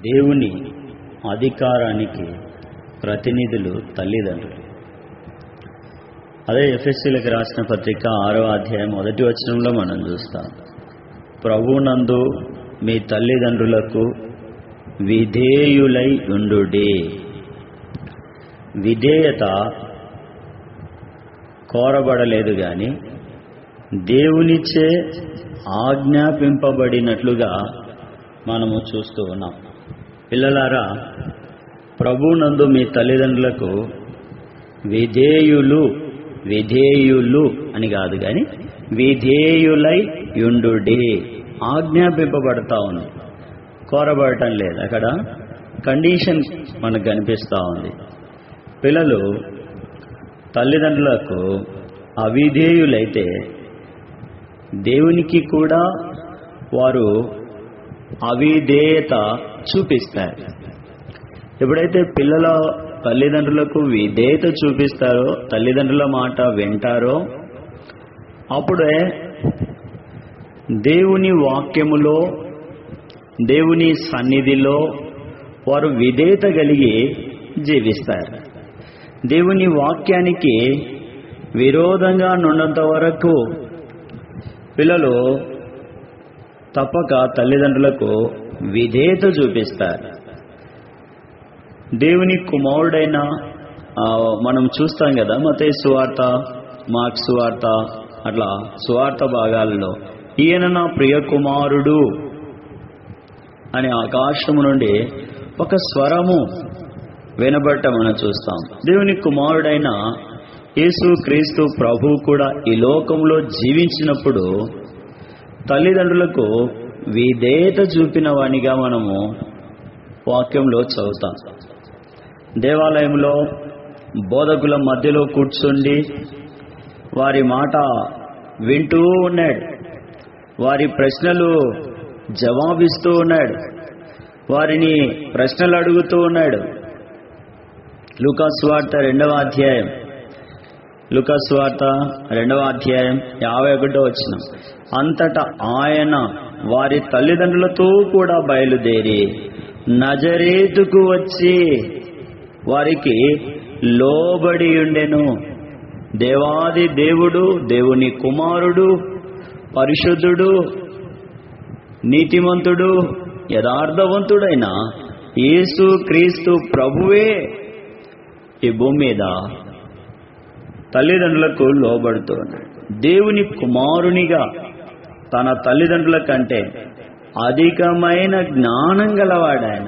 దేవుని అధికారానికి ప్రతినిధులు తల్లిదండ్రులు అదే ఎఫ్ఎస్సీలకు రాసిన పత్రిక ఆరో అధ్యాయం మొదటి వచనంలో మనం చూస్తాం ప్రభునందు మీ తల్లిదండ్రులకు విధేయులై ఉండుడే విధేయత కోరబడలేదు కానీ దేవునిచే ఆజ్ఞాపింపబడినట్లుగా మనము చూస్తూ ఉన్నాం పిల్లలారా ప్రభునందు మీ తల్లిదండ్రులకు విధేయులు విధేయులు అని కాదు కానీ విధేయులై యుండుడే ఆజ్ఞాపింపబడతా ఉంది కోరబడటం లేదు అక్కడ కండిషన్ మనకు కనిపిస్తూ ఉంది పిల్లలు తల్లిదండ్రులకు అవిధేయులైతే దేవునికి కూడా వారు అవిధేయత చూపిస్తారు ఎప్పుడైతే పిల్లల తల్లిదండ్రులకు విధేయత చూపిస్తారో తల్లిదండ్రుల మాట వింటారో అప్పుడే దేవుని వాక్యములో దేవుని సన్నిధిలో వారు విధేయత కలిగి జీవిస్తారు దేవుని వాక్యానికి విరోధంగా నుండంత వరకు పిల్లలు తప్పక తల్లిదండ్రులకు విధేయత చూపిస్తారు దేవుని కుమారుడైన ఆ, మనం చూస్తాం కదా మతే సువార్త మార్క్ సువార్త అట్లా సువార్త భాగాలలో ఈయన నా ప్రియ కుమారుడు అని ఆకాశము నుండి ఒక స్వరము వినబట్ట మనం చూస్తాం దేవుని కుమారుడైన యేసు క్రీస్తు ప్రభు కూడా ఈ లోకంలో జీవించినప్పుడు తల్లిదండ్రులకు విధేయత చూపిన వానిగా మనము వాక్యంలో చదువుతాం దేవాలయంలో బోధకుల మధ్యలో కూర్చుండి వారి మాట వింటూ ఉన్నాడు వారి ప్రశ్నలు జవాబిస్తూ ఉన్నాడు వారిని ప్రశ్నలు అడుగుతూ ఉన్నాడు లూకాస్ వార్త రెండవ అధ్యాయం లూకాస్ వార్త రెండవ అధ్యాయం యాభై ఒకటో వచ్చిన అంతటా ఆయన వారి తల్లిదండ్రులతో కూడా బయలుదేరి నజరేతుకు వచ్చి వారికి లోబడి ఉండెను దేవాది దేవుడు దేవుని కుమారుడు పరిశుద్ధుడు నీతిమంతుడు యథార్థవంతుడైన యేసు క్రీస్తు ప్రభువే ఈ భూమి మీద తల్లిదండ్రులకు లోబడుతూ ఉన్నాడు దేవుని కుమారునిగా తన తల్లిదండ్రుల కంటే అధికమైన జ్ఞానం గలవాడు ఆయన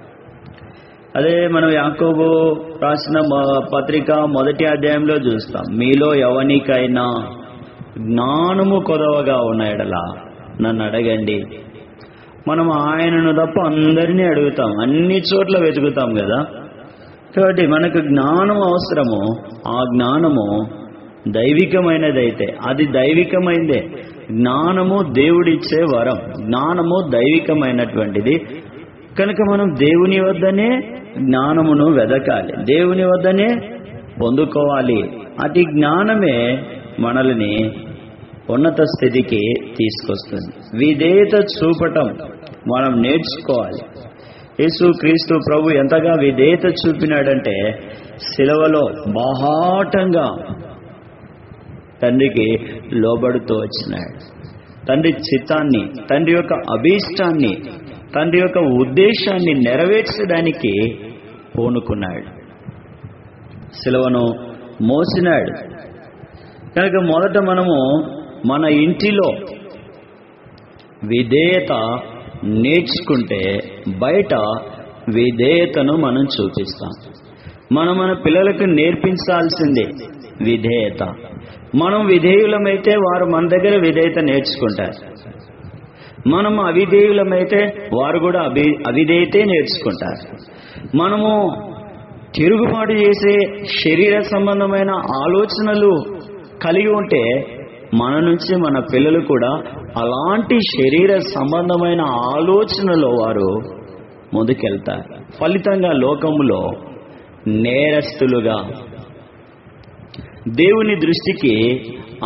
అదే మనం యాకోబు రాసిన మొ- పత్రిక మొదటి అధ్యాయంలో చూస్తాం మీలో ఎవనికైనా జ్ఞానము కొదవగా ఉన్నాయడలా నన్ను అడగండి మనం ఆయనను తప్ప అందరినీ అడుగుతాం అన్ని చోట్ల వెతుకుతాం కదా కాబట్టి మనకు జ్ఞానం అవసరము ఆ జ్ఞానము దైవికమైనదైతే అది దైవికమైందే జ్ఞానము దేవుడిచ్చే వరం జ్ఞానము దైవికమైనటువంటిది కనుక మనం దేవుని వద్దనే జ్ఞానమును వెదకాలి దేవుని వద్దనే పొందుకోవాలి అతి జ్ఞానమే మనల్ని ఉన్నత స్థితికి తీసుకొస్తుంది విధేయత చూపటం మనం నేర్చుకోవాలి యేసు క్రీస్తు ప్రభు ఎంతగా విధేయత చూపినాడంటే శిలవలో బాహాటంగా తండ్రికి లోబడుతూ వచ్చినాడు తండ్రి చిత్తాన్ని తండ్రి యొక్క అభీష్టాన్ని తండ్రి యొక్క ఉద్దేశాన్ని నెరవేర్చడానికి పూనుకున్నాడు శిలవను మోసినాడు కనుక మొదట మనము మన ఇంటిలో విధేయత నేర్చుకుంటే బయట విధేయతను మనం చూపిస్తాం మనం మన పిల్లలకు నేర్పించాల్సిందే విధేయత మనం విధేయులమైతే వారు మన దగ్గర విధేయత నేర్చుకుంటారు మనం అవిధేయులమైతే వారు కూడా అభి అవిధేయతే నేర్చుకుంటారు మనము తిరుగుబాటు చేసే శరీర సంబంధమైన ఆలోచనలు కలిగి ఉంటే మన నుంచి మన పిల్లలు కూడా అలాంటి శరీర సంబంధమైన ఆలోచనలో వారు ముందుకెళ్తారు ఫలితంగా లోకములో నేరస్తులుగా దేవుని దృష్టికి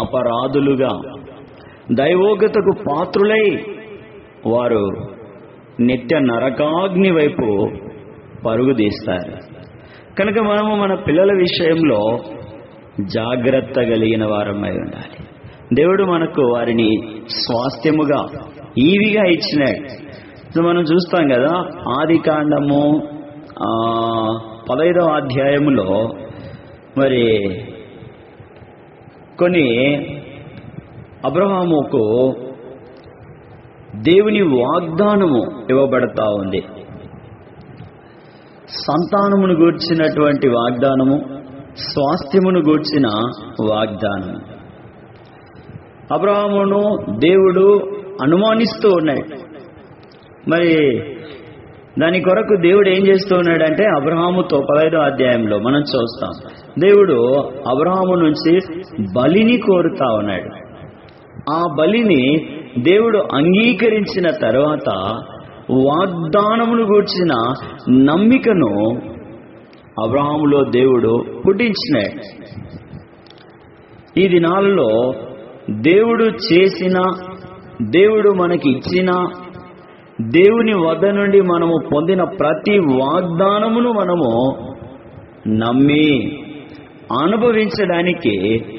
అపరాధులుగా దైవోగతకు పాత్రులై వారు నిత్య నరకాగ్ని వైపు పరుగు తీస్తారు కనుక మనము మన పిల్లల విషయంలో జాగ్రత్త కలిగిన వారమై ఉండాలి దేవుడు మనకు వారిని స్వాస్థ్యముగా ఈవిగా ఇచ్చినాడు సో మనం చూస్తాం కదా ఆది కాండము ఆ, పదైదవ అధ్యాయములో మరి కొన్ని అబ్రహాముకు దేవుని వాగ్దానము ఇవ్వబడతా ఉంది సంతానమును గూర్చినటువంటి వాగ్దానము స్వాస్థ్యమును గూర్చిన వాగ్దానము అబ్రహామును దేవుడు అనుమానిస్తూ ఉన్నాడు మరి దాని కొరకు దేవుడు ఏం చేస్తూ ఉన్నాడంటే అబ్రహాముతో పదహైదో అధ్యాయంలో మనం చూస్తాం దేవుడు అబ్రహాము నుంచి బలిని కోరుతా ఉన్నాడు ఆ బలిని దేవుడు అంగీకరించిన తర్వాత వాగ్దానమును గూర్చిన నమ్మికను అబ్రహాములో దేవుడు పుట్టించినాడు ఈ దినాలలో దేవుడు చేసిన దేవుడు మనకి ఇచ్చిన దేవుని వద్ద నుండి మనము పొందిన ప్రతి వాగ్దానమును మనము నమ్మి అనుభవించడానికి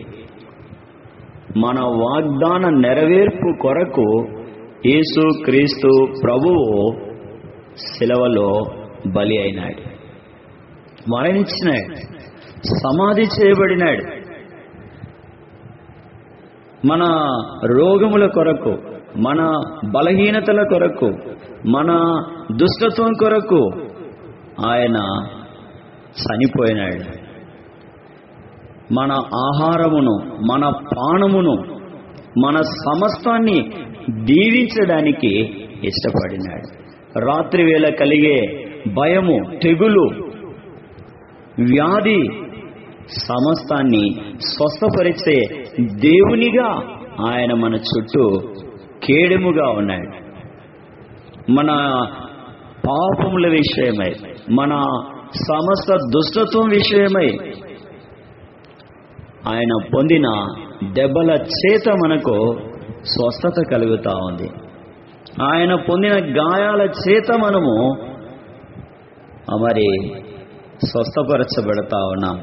మన వాగ్దాన నెరవేర్పు కొరకు యేసు క్రీస్తు ప్రభువు శిలవలో బలి అయినాడు మరణించినాడు సమాధి చేయబడినాడు మన రోగముల కొరకు మన బలహీనతల కొరకు మన దుష్టత్వం కొరకు ఆయన చనిపోయినాడు మన ఆహారమును మన పానమును మన సమస్తాన్ని దీవించడానికి ఇష్టపడినాడు రాత్రి వేళ కలిగే భయము తెగులు వ్యాధి సమస్తాన్ని స్వస్థపరిచే దేవునిగా ఆయన మన చుట్టూ కేడెముగా ఉన్నాడు మన పాపముల విషయమై మన సమస్త దుష్టత్వం విషయమై ఆయన పొందిన దెబ్బల చేత మనకు స్వస్థత కలుగుతా ఉంది ఆయన పొందిన గాయాల చేత మనము ఆ మరి స్వస్థపరచబడతా ఉన్నాం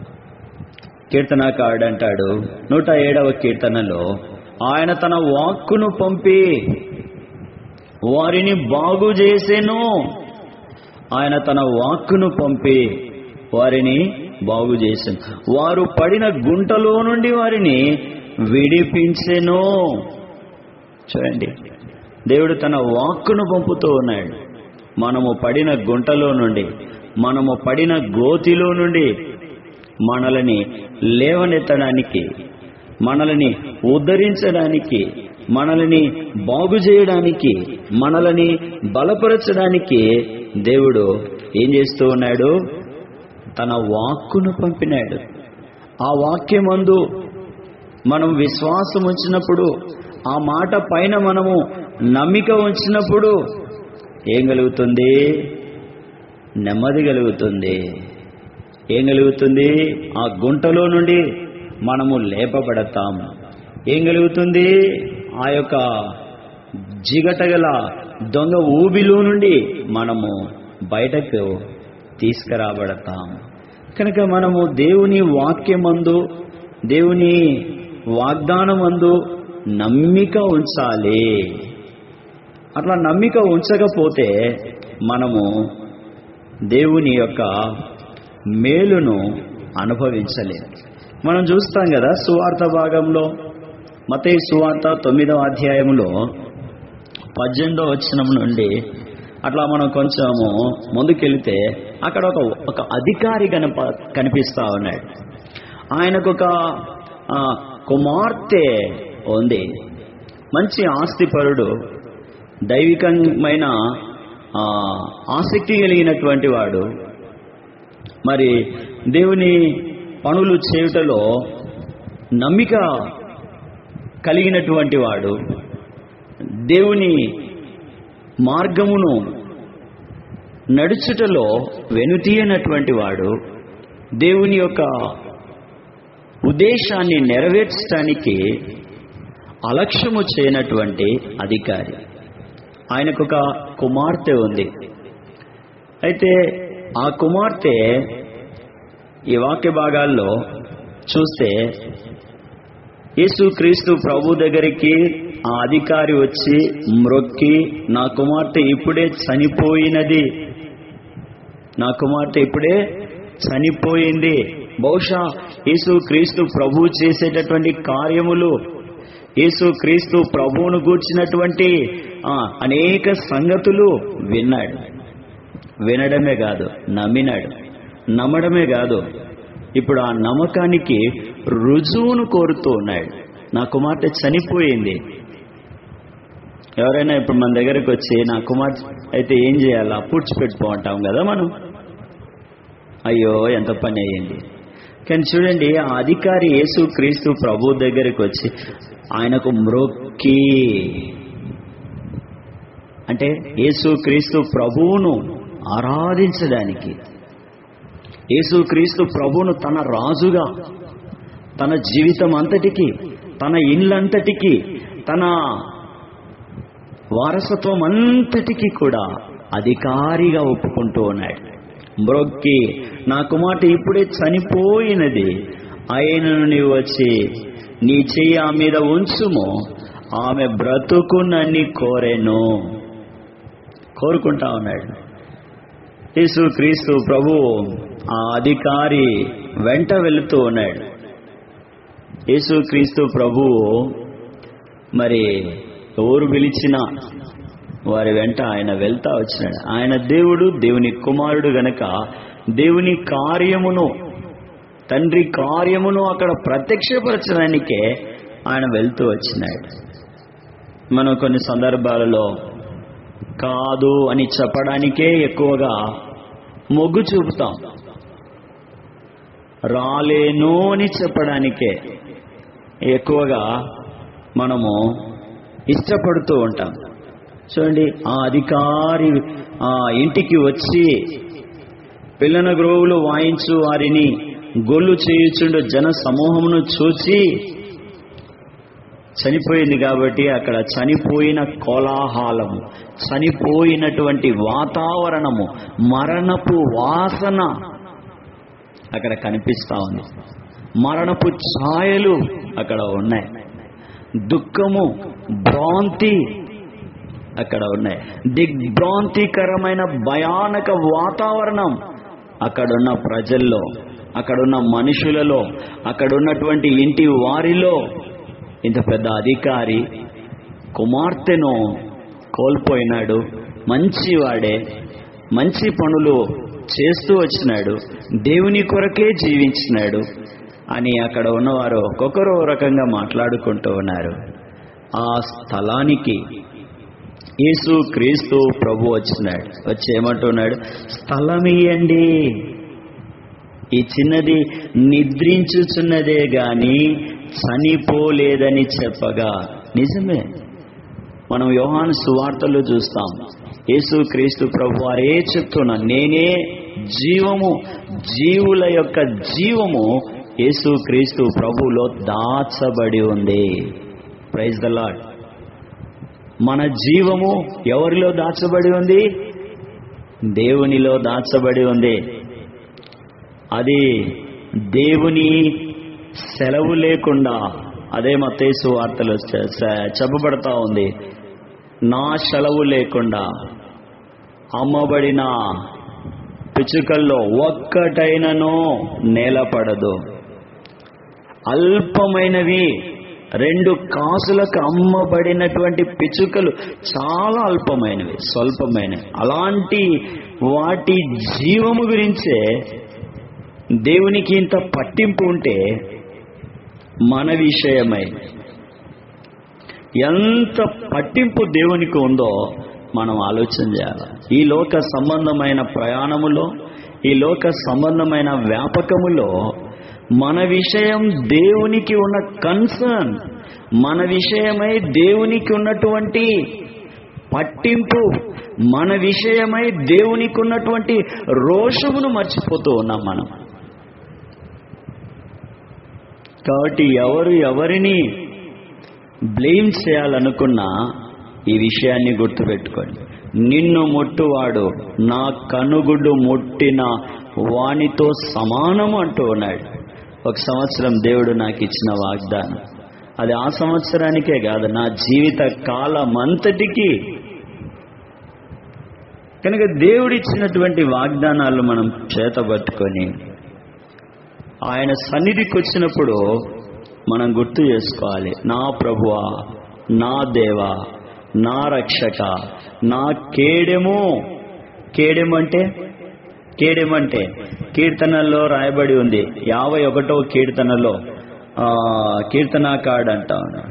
కీర్తనకారుడు అంటాడు నూట ఏడవ కీర్తనలో ఆయన తన వాక్కును పంపి వారిని బాగు చేసెను ఆయన తన వాక్కును పంపి వారిని బాగు చేసెను వారు పడిన గుంటలో నుండి వారిని విడిపించెను చూడండి దేవుడు తన వాక్కును పంపుతూ ఉన్నాడు మనము పడిన గుంటలో నుండి మనము పడిన గోతిలో నుండి మనల్ని లేవనెత్తడానికి మనల్ని ఉద్ధరించడానికి మనల్ని బాగు చేయడానికి మనల్ని బలపరచడానికి దేవుడు ఏం చేస్తూ ఉన్నాడు తన వాక్కును పంపినాడు ఆ వాక్యమందు మనం విశ్వాసం ఉంచినప్పుడు ఆ మాట పైన మనము నమ్మిక ఉంచినప్పుడు ఏం కలుగుతుంది నెమ్మది కలుగుతుంది ఏం కలుగుతుంది ఆ గుంటలో నుండి మనము లేపబడతాం ఏం కలుగుతుంది ఆ యొక్క జిగటగల దొంగ ఊబిలో నుండి మనము బయటకు తీసుకురాబడతాం కనుక మనము దేవుని వాక్యమందు దేవుని వాగ్దానమందు నమ్మిక ఉంచాలి అట్లా నమ్మిక ఉంచకపోతే మనము దేవుని యొక్క మేలును అనుభవించలేము మనం చూస్తాం కదా సువార్త భాగంలో మతే సువార్త తొమ్మిదవ అధ్యాయంలో పద్దెనిమిదో వచనం నుండి అట్లా మనం కొంచెము ముందుకెళ్తే అక్కడ ఒక ఒక అధికారి కనప కనిపిస్తా ఉన్నాడు ఆయనకు ఒక ఆ, కుమార్తె ఉంది మంచి ఆస్తిపరుడు దైవికమైన ఆ, ఆసక్తి కలిగినటువంటి వాడు మరి దేవుని పనులు చేయుటలో నమ్మిక కలిగినటువంటి వాడు దేవుని మార్గమును నడుచుటలో వెనుతీయనటువంటి వాడు దేవుని యొక్క ఉద్దేశాన్ని నెరవేర్చడానికి అలక్ష్యము చేయనటువంటి అధికారి ఆయనకు ఒక కుమార్తె ఉంది అయితే ఆ కుమార్తె ఈ వాక్య భాగాల్లో చూస్తే యేసుక్రీస్తు ప్రభు దగ్గరికి ఆ అధికారి వచ్చి మ్రొక్కి నా కుమార్తె ఇప్పుడే చనిపోయినది నా కుమార్తె ఇప్పుడే చనిపోయింది బహుశా యేసు క్రీస్తు ప్రభు చేసేటటువంటి కార్యములు యేసు క్రీస్తు ప్రభువును గూర్చినటువంటి ఆ, అనేక సంగతులు విన్నాడు వినడమే కాదు నమ్మినాడు నమ్మడమే కాదు ఇప్పుడు ఆ నమ్మకానికి రుజువును కోరుతూ ఉన్నాడు నా కుమార్తె చనిపోయింది ఎవరైనా ఇప్పుడు మన దగ్గరకు వచ్చి నా కుమార్తె అయితే ఏం చేయాలా పూడ్చిపెట్టుకో అంటాం కదా మనం అయ్యో ఎంత పని అయ్యింది కానీ చూడండి ఆ అధికారి యేసు క్రీస్తు ప్రభు దగ్గరికి వచ్చి ఆయనకు మ్రొక్కి అంటే యేసు క్రీస్తు ప్రభువును ఆరాధించడానికి యేసు క్రీస్తు ప్రభువును తన రాజుగా తన జీవితం అంతటికి తన ఇల్లంతటికి తన వారసత్వం అంతటికి కూడా అధికారిగా ఒప్పుకుంటూ ఉన్నాడు మ్రొక్కి నా కుమార్తె ఇప్పుడే చనిపోయినది ఆయనను నీవు వచ్చి నీ చెయ్యి ఆమె మీద ఉంచుము ఆమె బ్రతుకునని కోరెను కోరుకుంటా ఉన్నాడు యేసు క్రీస్తు ప్రభు ఆ అధికారి వెంట వెళుతూ ఉన్నాడు యేసు క్రీస్తు ప్రభు మరి ఎవరు పిలిచినా వారి వెంట ఆయన వెళ్తా వచ్చినాడు ఆయన దేవుడు దేవుని కుమారుడు గనక దేవుని కార్యమును తండ్రి కార్యమును అక్కడ ప్రత్యక్షపరచడానికే ఆయన వెళ్తూ వచ్చినాడు మనం కొన్ని సందర్భాలలో కాదు అని చెప్పడానికే ఎక్కువగా మొగ్గు చూపుతాం రాలేను అని చెప్పడానికే ఎక్కువగా మనము ఇష్టపడుతూ ఉంటాం చూడండి ఆ అధికారి ఆ ఇంటికి వచ్చి పిల్లన గ్రోవులు వాయించు వారిని గొల్లు చేయుచుండు జన సమూహమును చూచి చనిపోయింది కాబట్టి అక్కడ చనిపోయిన కోలాహలము చనిపోయినటువంటి వాతావరణము మరణపు వాసన అక్కడ కనిపిస్తా ఉంది మరణపు ఛాయలు అక్కడ ఉన్నాయి దుఃఖము భ్రాంతి అక్కడ ఉన్నాయి దిగ్భ్రాంతికరమైన భయానక వాతావరణం అక్కడున్న ప్రజల్లో అక్కడున్న మనుషులలో అక్కడున్నటువంటి ఇంటి వారిలో ఇంత పెద్ద అధికారి కుమార్తెను కోల్పోయినాడు మంచివాడే మంచి పనులు చేస్తూ వచ్చినాడు దేవుని కొరకే జీవించినాడు అని అక్కడ ఉన్నవారు ఒక్కొక్కరు ఓ రకంగా మాట్లాడుకుంటూ ఉన్నారు ఆ స్థలానికి యేసు క్రీస్తు ప్రభు వచ్చినాడు వచ్చి ఏమంటున్నాడు స్థలం ఇయ్యండి ఈ చిన్నది నిద్రించుచున్నదే గాని చనిపోలేదని చెప్పగా నిజమే మనం యోహాను సువార్తలు చూస్తాం యేసు క్రీస్తు ప్రభు వారే చెప్తున్నా నేనే జీవము జీవుల యొక్క జీవము యేసు క్రీస్తు ప్రభులో దాచబడి ఉంది ప్రైజ్ ద లాడ్ మన జీవము ఎవరిలో దాచబడి ఉంది దేవునిలో దాచబడి ఉంది అది దేవుని సెలవు లేకుండా అదే మతేసు వార్తలు చ- చ- చెప్పబడతా ఉంది నా సెలవు లేకుండా అమ్మబడిన పిచ్చుకల్లో ఒక్కటైనను నేలపడదు అల్పమైనవి రెండు కాసులకు అమ్మబడినటువంటి పిచ్చుకలు చాలా అల్పమైనవి స్వల్పమైనవి అలాంటి వాటి జీవము గురించే దేవునికి ఇంత పట్టింపు ఉంటే మన విషయమై ఎంత పట్టింపు దేవునికి ఉందో మనం ఆలోచన చేయాలి ఈ లోక సంబంధమైన ప్రయాణములో ఈ లోక సంబంధమైన వ్యాపకములో మన విషయం దేవునికి ఉన్న కన్సర్న్ మన విషయమై దేవునికి ఉన్నటువంటి పట్టింపు మన విషయమై దేవునికి ఉన్నటువంటి రోషమును మర్చిపోతూ ఉన్నాం మనం కాబట్టి ఎవరు ఎవరిని బ్లేమ్ చేయాలనుకున్నా ఈ విషయాన్ని గుర్తుపెట్టుకోండి నిన్ను ముట్టువాడు నా కనుగుడ్డు ముట్టిన వానితో సమానము అంటూ ఉన్నాడు ఒక సంవత్సరం దేవుడు నాకు ఇచ్చిన వాగ్దానం అది ఆ సంవత్సరానికే కాదు నా జీవిత కాలమంతటికి కనుక దేవుడిచ్చినటువంటి వాగ్దానాలు మనం చేతబట్టుకొని ఆయన సన్నిధికి వచ్చినప్పుడు మనం గుర్తు చేసుకోవాలి నా ప్రభువా నా దేవా నా రక్షక నా కేడెము కేడెము అంటే కేడెము అంటే కీర్తనల్లో రాయబడి ఉంది యాభై ఒకటో కీర్తనలో ఆ, కీర్తనాకాడు అంటా ఉన్నాడు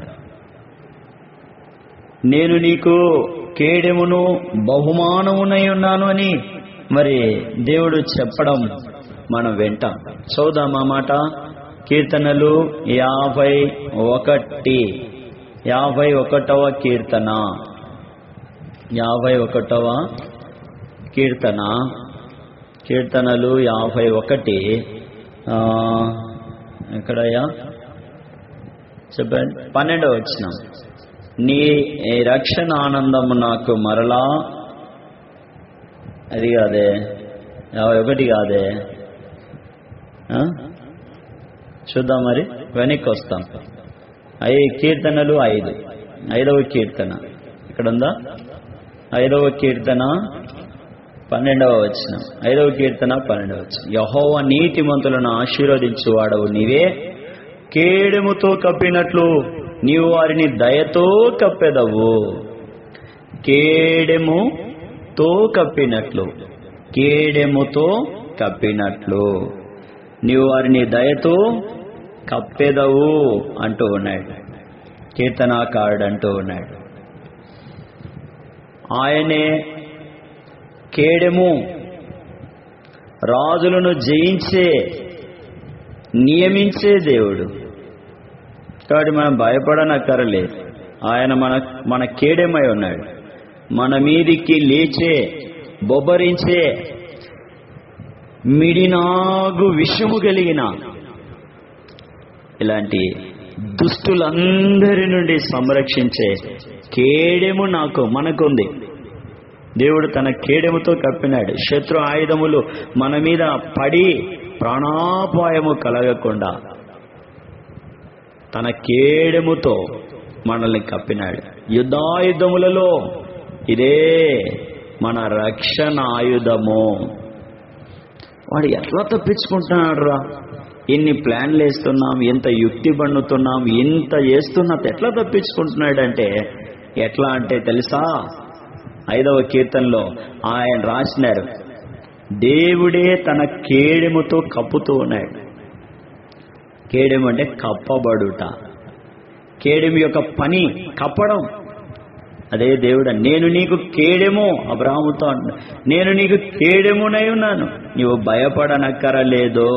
నేను నీకు కేడెమును బహుమానమునై ఉన్నాను అని మరి దేవుడు చెప్పడం మనం వింటాం చూద్దాం ఆ మాట కీర్తనలు యాభై ఒకటి యాభై ఒకటవ కీర్తన యాభై ఒకటవ కీర్తన కీర్తనలు యాభై ఒకటి ఆ, ఎక్కడయ్యా చెప్పండి పన్నెండవ వచ్చినాం నీ ఈ రక్షణ ఆనందము నాకు మరలా అది కాదే యాభై ఒకటి కాదే ఆ? చూద్దాం మరి వెనక్కి వస్తాం ఐ కీర్తనలు ఐదు ఐదవ కీర్తన ఇక్కడ ఉందా ఐదవ కీర్తన పన్నెండవ వచ్చిన ఐదవ కీర్తన పన్నెండవ వచ్చిన యహోవ నీతిమంతులను ఆశీర్వదించువాడవు నీవే కేడెముతో కప్పినట్లు నీవు వారిని దయతో కప్పెదవు కేడెముతో కప్పినట్లు కేడెముతో కప్పినట్లు నీవు వారిని దయతో కప్పెదవు అంటూ ఉన్నాడు కీర్తనాకారుడు అంటూ ఉన్నాడు ఆయనే కేడెము రాజులను జయించే నియమించే దేవుడు కాబట్టి మనం భయపడనక్కరలేదు ఆయన మన మన కేడెమై ఉన్నాడు మన మీదికి లేచే బొబ్బరించే మిడినాగు విషము కలిగిన ఇలాంటి దుష్టులందరి నుండి సంరక్షించే కేడెము నాకు మనకుంది దేవుడు తన కేడెముతో కప్పినాడు శత్రు ఆయుధములు మన మీద పడి ప్రాణాపాయము కలగకుండా తన కేడెముతో మనల్ని కప్పినాడు యుద్ధాయుధములలో ఇదే మన రక్షణ ఆయుధము వాడు ఎట్లా తప్పించుకుంటున్నాడు రా ఇన్ని ప్లాన్లు వేస్తున్నాం ఎంత యుక్తి బండుతున్నాం ఇంత చేస్తున్నా ఎట్లా తప్పించుకుంటున్నాడంటే ఎట్లా అంటే తెలుసా ఐదవ కీర్తనలో ఆయన రాసినారు దేవుడే తన కేడెముతో కప్పుతూ ఉన్నాడు కేడెము అంటే కప్పబడుట కేడెము యొక్క పని కప్పడం అదే దేవుడు నేను నీకు కేడెము అబ్రాహముతో అంటున్నా నేను నీకు కేడెమునై ఉన్నాను నీవు భయపడనక్కరలేదు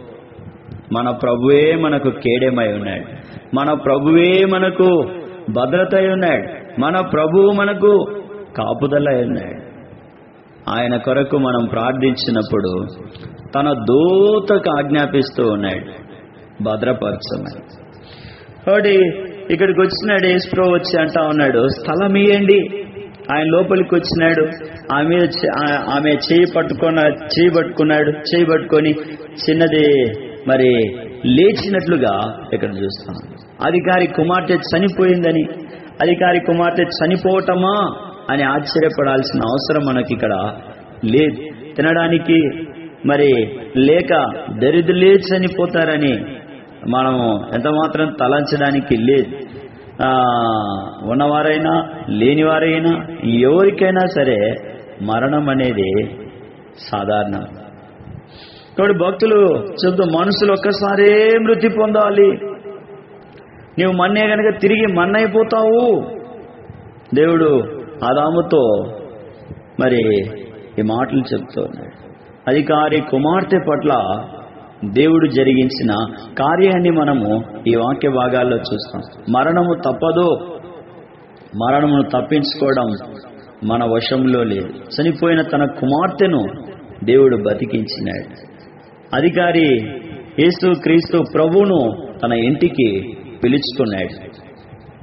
మన ప్రభువే మనకు కేడెమై ఉన్నాడు మన ప్రభువే మనకు భద్రత అయి ఉన్నాడు మన ప్రభువు మనకు కాపుదల అయి ఉన్నాడు ఆయన కొరకు మనం ప్రార్థించినప్పుడు తన దూతకు ఆజ్ఞాపిస్తూ ఉన్నాడు భద్రపరచమని కాబట్టి ఇక్కడికి వచ్చినాడు ఏస్ప్రో వచ్చి అంటా ఉన్నాడు స్థలం ఇయ్యండి ఆయన లోపలికి వచ్చినాడు ఆమె చే- ఆ- ఆమె చేయి పట్టుకున్న చేయి పట్టుకున్నాడు చేయి పట్టుకొని చిన్నది మరి లేచినట్లుగా ఇక్కడ చూస్తాం అధికారి కుమార్తె చనిపోయిందని అధికారి కుమార్తె చనిపోవటమా అని ఆశ్చర్యపడాల్సిన అవసరం మనకి ఇక్కడ లేదు తినడానికి మరి లేక దరిద్రులే చనిపోతారని మనము ఎంత మాత్రం తలంచడానికి లేదు ఆ, ఉన్నవారైనా లేనివారైనా ఎవరికైనా సరే మరణం అనేది సాధారణం కాబట్టి భక్తులు చెబుతూ మనుషులు ఒక్కసారే మృతి పొందాలి నీవు మన్నే గనక తిరిగి మన్నైపోతావు దేవుడు ఆదాముతో మరి ఈ మాటలు చెప్తూ ఉన్నాడు అధికారి కుమార్తె పట్ల దేవుడు జరిగించిన కార్యాన్ని మనము ఈ వాక్య భాగాల్లో చూస్తాం మరణము తప్పదు మరణమును తప్పించుకోవడం మన వశంలో లేదు చనిపోయిన తన కుమార్తెను దేవుడు బతికించినాడు అధికారి యేసు క్రీస్తు ప్రభువును తన ఇంటికి పిలుచుకున్నాడు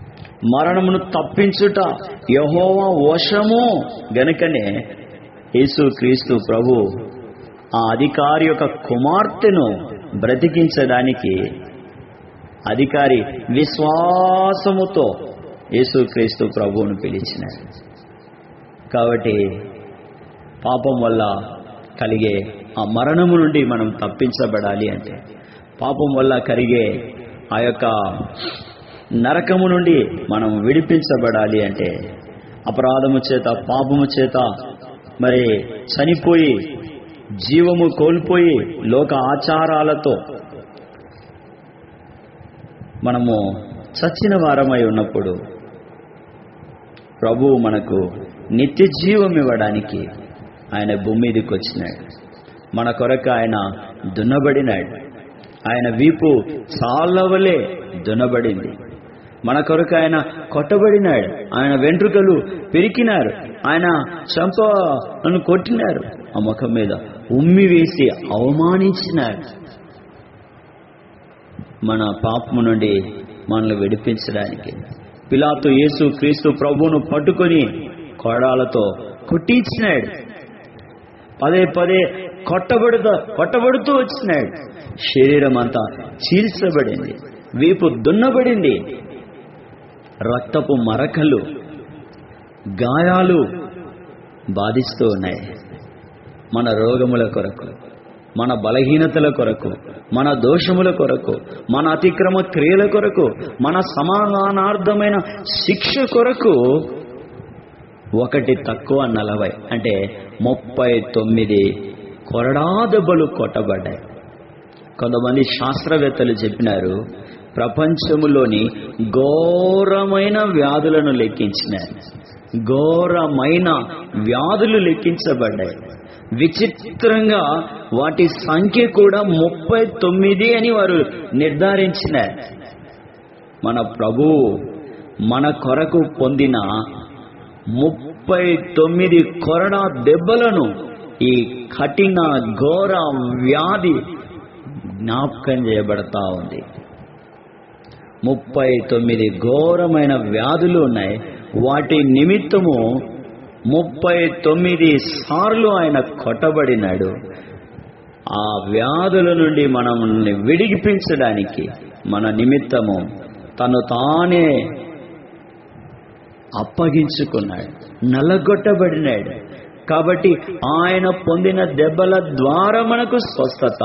మరణమును తప్పించుట యహోవా వశము గనుకనే యేసు క్రీస్తు ప్రభు ఆ అధికారి యొక్క కుమార్తెను బ్రతికించడానికి అధికారి విశ్వాసముతో యేసుక్రీస్తు ప్రభువును పిలిచినాడు కాబట్టి పాపం వల్ల కలిగే ఆ మరణము నుండి మనం తప్పించబడాలి అంటే పాపం వల్ల కలిగే ఆ యొక్క నరకము నుండి మనం విడిపించబడాలి అంటే అపరాధము చేత పాపము చేత మరి చనిపోయి జీవము కోల్పోయి లోక ఆచారాలతో మనము చచ్చిన వారమై ఉన్నప్పుడు ప్రభువు మనకు నిత్య జీవం ఇవ్వడానికి ఆయన భూమి మీదకి వచ్చినాడు మన కొరకు ఆయన దున్నబడినాడు ఆయన వీపు చాలవలే దున్నబడింది మన కొరకు ఆయన కొట్టబడినాడు ఆయన వెంట్రుకలు పెరికినారు ఆయన చంపను కొట్టినారు ఆ ముఖం మీద ఉమ్మి వేసి అవమానించినారు మన పాపము నుండి మనల్ని విడిపించడానికి పిలాతు యేసు క్రీస్తు ప్రభువును పట్టుకొని కొడాలతో కొట్టించినాడు పదే పదే కొట్టబడుతూ కొట్టబడుతూ వచ్చినాడు శరీరం అంతా చీల్చబడింది వీపు దున్నబడింది రక్తపు మరకలు గాయాలు బాధిస్తూ ఉన్నాయి మన రోగముల కొరకు మన బలహీనతల కొరకు మన దోషముల కొరకు మన అతిక్రమ క్రియల కొరకు మన సమాధానార్థమైన శిక్ష కొరకు ఒకటి తక్కువ నలభై అంటే ముప్పై తొమ్మిది కొరడా దెబ్బలు కొట్టబడ్డాయి కొంతమంది శాస్త్రవేత్తలు చెప్పినారు ప్రపంచములోని ఘోరమైన వ్యాధులను లెక్కించినారు ఘోరమైన వ్యాధులు లెక్కించబడ్డాయి విచిత్రంగా వాటి సంఖ్య కూడా ముప్పై తొమ్మిది అని వారు నిర్ధారించినారు మన ప్రభు మన కొరకు పొందిన ముప్పై తొమ్మిది కొరడా దెబ్బలను ఈ కఠిన ఘోర వ్యాధి జ్ఞాపకం చేయబడతా ఉంది ముప్పై తొమ్మిది ఘోరమైన వ్యాధులు ఉన్నాయి వాటి నిమిత్తము ముప్పై తొమ్మిది సార్లు ఆయన కొట్టబడినాడు ఆ వ్యాధుల నుండి మనల్ని విడిపించడానికి మన నిమిత్తము తను తానే అప్పగించుకున్నాడు నల్లగొట్టబడినాడు కాబట్టి ఆయన పొందిన దెబ్బల ద్వారా మనకు స్వస్థత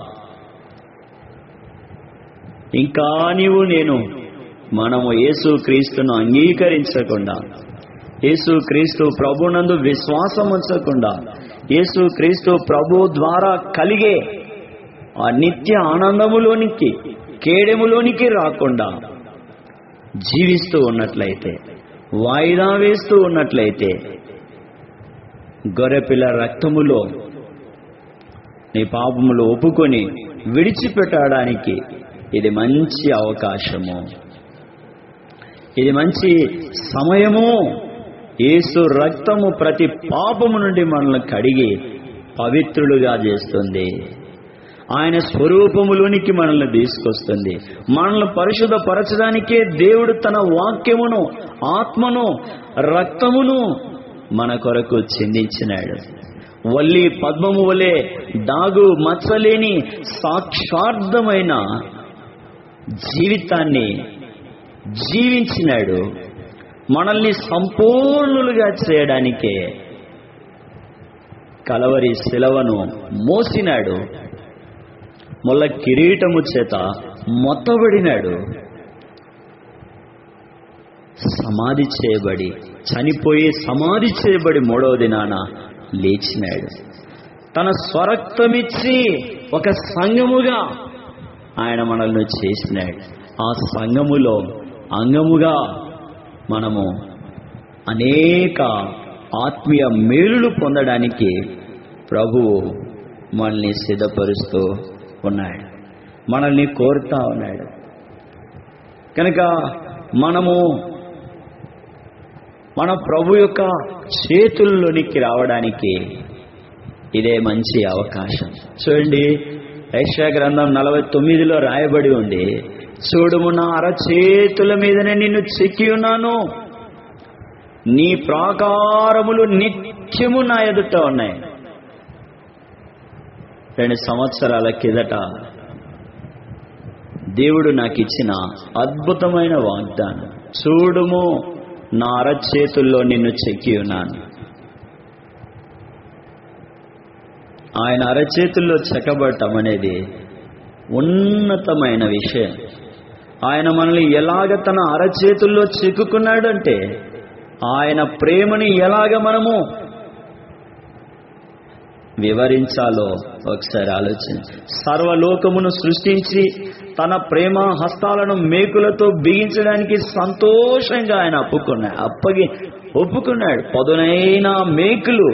ఇంకా నీవు నేను మనము యేసు క్రీస్తును అంగీకరించకుండా యేసు క్రీస్తు ప్రభునందు విశ్వాసం ఉంచకుండా యేసు క్రీస్తు ప్రభు ద్వారా కలిగే ఆ నిత్య ఆనందములోనికి కేడెములోనికి రాకుండా జీవిస్తూ ఉన్నట్లయితే వాయిదా వేస్తూ ఉన్నట్లయితే గొర్రెపిల్ల రక్తములో నీ పాపములు ఒప్పుకొని విడిచిపెట్టడానికి ఇది మంచి అవకాశము ఇది మంచి సమయము యేసు రక్తము ప్రతి పాపము నుండి మనల్ని కడిగి పవిత్రులుగా చేస్తుంది ఆయన స్వరూపములోనికి మనల్ని తీసుకొస్తుంది మనల్ని పరిశుద్ధపరచడానికే దేవుడు తన వాక్యమును ఆత్మను రక్తమును మన కొరకు చిందించినాడు వల్లి పద్మము వలె దాగు మచ్చలేని సాక్షార్థమైన జీవితాన్ని జీవించినాడు మనల్ని సంపూర్ణులుగా చేయడానికే కలవరి శిలవను మోసినాడు ముళ్ళ కిరీటము చేత మొత్తబడినాడు సమాధి చేయబడి చనిపోయి సమాధి చేయబడి మూడవ దినాన లేచినాడు తన స్వరక్తమిచ్చి ఒక సంఘముగా ఆయన మనల్ని చేసినాడు ఆ సంఘములో అంగముగా మనము అనేక ఆత్మీయ మేలులు పొందడానికి ప్రభువు మనల్ని సిద్ధపరుస్తూ ఉన్నాడు మనల్ని కోరుతా ఉన్నాడు కనుక మనము మన ప్రభు యొక్క చేతుల్లోనికి రావడానికి ఇదే మంచి అవకాశం చూడండి యెషయా గ్రంథం నలభై తొమ్మిదిలో రాయబడి ఉంది చూడుము నా అరచేతుల మీదనే నిన్ను చెక్కి ఉన్నాను నీ ప్రాకారములు నిత్యము నా ఎదుట ఉన్నాయి రెండు సంవత్సరాల కిందట దేవుడు నాకు ఇచ్చిన అద్భుతమైన వాగ్దానం చూడుము నా అరచేతుల్లో నిన్ను చెక్కి ఉన్నాను ఆయన అరచేతుల్లో చెక్కబడటం అనేది ఉన్నతమైన విషయం ఆయన మనల్ని ఎలాగ తన అరచేతుల్లో చిక్కుకున్నాడంటే ఆయన ప్రేమని ఎలాగ మనము వివరించాలో ఒకసారి ఆలోచన సర్వలోకమును సృష్టించి తన ప్రేమ హస్తాలను మేకులతో బిగించడానికి సంతోషంగా ఆయన అప్పుకున్నాడు అప్పగి ఒప్పుకున్నాడు పదునైన మేకులు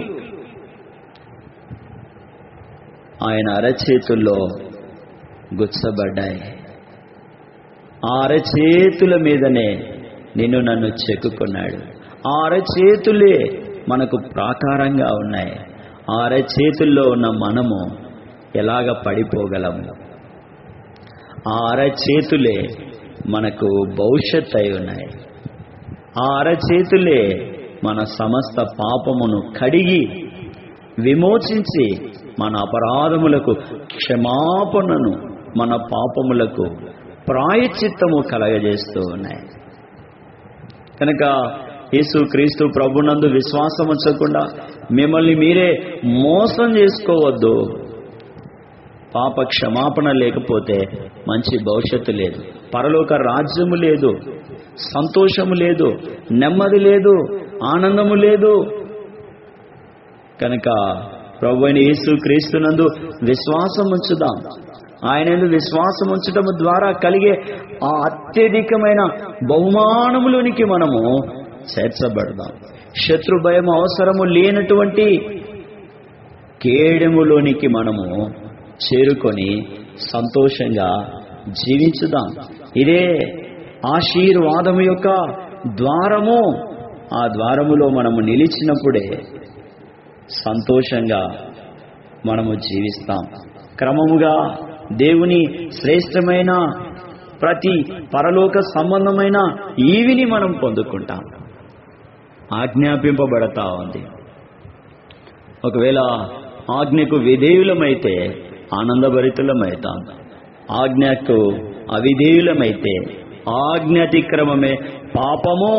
ఆయన అరచేతుల్లో గుచ్చబడ్డాయి ఆ అరచేతుల మీదనే నిన్ను నన్ను చెక్కుకున్నాడు ఆ అరచేతులే మనకు ప్రాకారంగా ఉన్నాయి ఆ అరచేతుల్లో ఉన్న మనము ఎలాగ పడిపోగలము ఆ అరచేతులే మనకు భవిష్యత్ అయి ఉన్నాయి ఆ అరచేతులే మన సమస్త పాపమును కడిగి విమోచించి మన అపరాధములకు క్షమాపణను మన పాపములకు ప్రాయచిత్తము కలగజేస్తూ ఉన్నాయి కనుక యేసు క్రీస్తు ప్రభునందు విశ్వాసం ఉంచకుండా మిమ్మల్ని మీరే మోసం చేసుకోవద్దు పాప క్షమాపణ లేకపోతే మంచి భవిష్యత్తు లేదు పరలోక రాజ్యము లేదు సంతోషము లేదు నెమ్మది లేదు ఆనందము లేదు కనుక ప్రభు అయిన యేసు క్రీస్తునందు విశ్వాసం ఉంచుదాం ఆయన విశ్వాసం ఉంచడం ద్వారా కలిగే ఆ అత్యధికమైన బహుమానములోనికి మనము చేర్చబడదాం శత్రు భయం అవసరము లేనటువంటి కేడెములోనికి మనము చేరుకొని సంతోషంగా జీవించుదాం ఇదే ఆశీర్వాదము యొక్క ద్వారము ఆ ద్వారములో మనము నిలిచినప్పుడే సంతోషంగా మనము జీవిస్తాం క్రమముగా దేవుని శ్రేష్టమైన ప్రతి పరలోక సంబంధమైన ఈవిని మనం పొందుకుంటాం ఆజ్ఞాపింపబడతా ఉంది ఒకవేళ ఆజ్ఞకు విధేయులమైతే ఆనందభరితులమవుతాం ఆజ్ఞకు అవిధేయులమైతే ఆజ్ఞాతిక్రమమే పాపము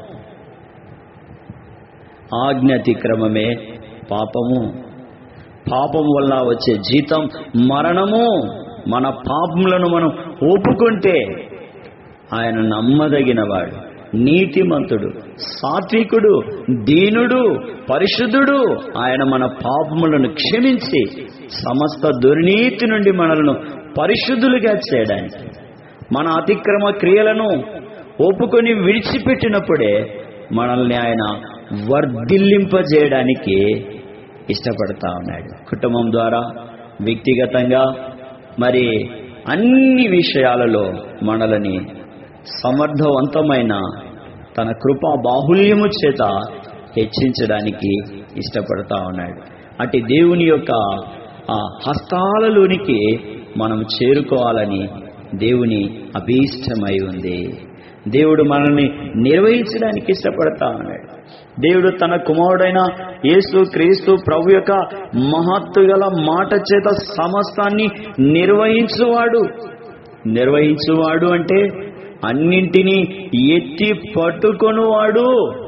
ఆజ్ఞాతిక్రమమే పాపము పాపం వల్ల వచ్చే జీతం మరణము మన పాపములను మనం ఒప్పుకుంటే ఆయన నమ్మదగినవాడు నీతిమంతుడు సాత్వికుడు దీనుడు పరిశుద్ధుడు ఆయన మన పాపములను క్షమించి సమస్త దుర్నీతి నుండి మనలను పరిశుద్ధులుగా చేయడానికి మన అతిక్రమ క్రియలను ఒప్పుకొని విడిచిపెట్టినప్పుడే మనల్ని ఆయన వర్ధిల్లింపజేయడానికి ఇష్టపడతా ఉన్నాడు కుటుంబం ద్వారా వ్యక్తిగతంగా మరి అన్ని విషయాలలో మనలని సమర్థవంతమైన తన కృపా బాహుల్యము చేత హెచ్చించడానికి ఇష్టపడతా ఉన్నాడు అటు దేవుని యొక్క ఆ హస్తాలలోనికి మనం చేరుకోవాలని దేవుని అభీష్టమై ఉంది దేవుడు మనల్ని నిర్వహించడానికి ఇష్టపడతా ఉన్నాడు దేవుడు తన కుమారుడైన యేసు క్రీస్తు ప్రభు యొక్క మహత్తు గల మాట చేత సమస్తాన్ని నిర్వహించువాడు నిర్వహించువాడు అంటే అన్నింటినీ ఎత్తి పట్టుకొనువాడు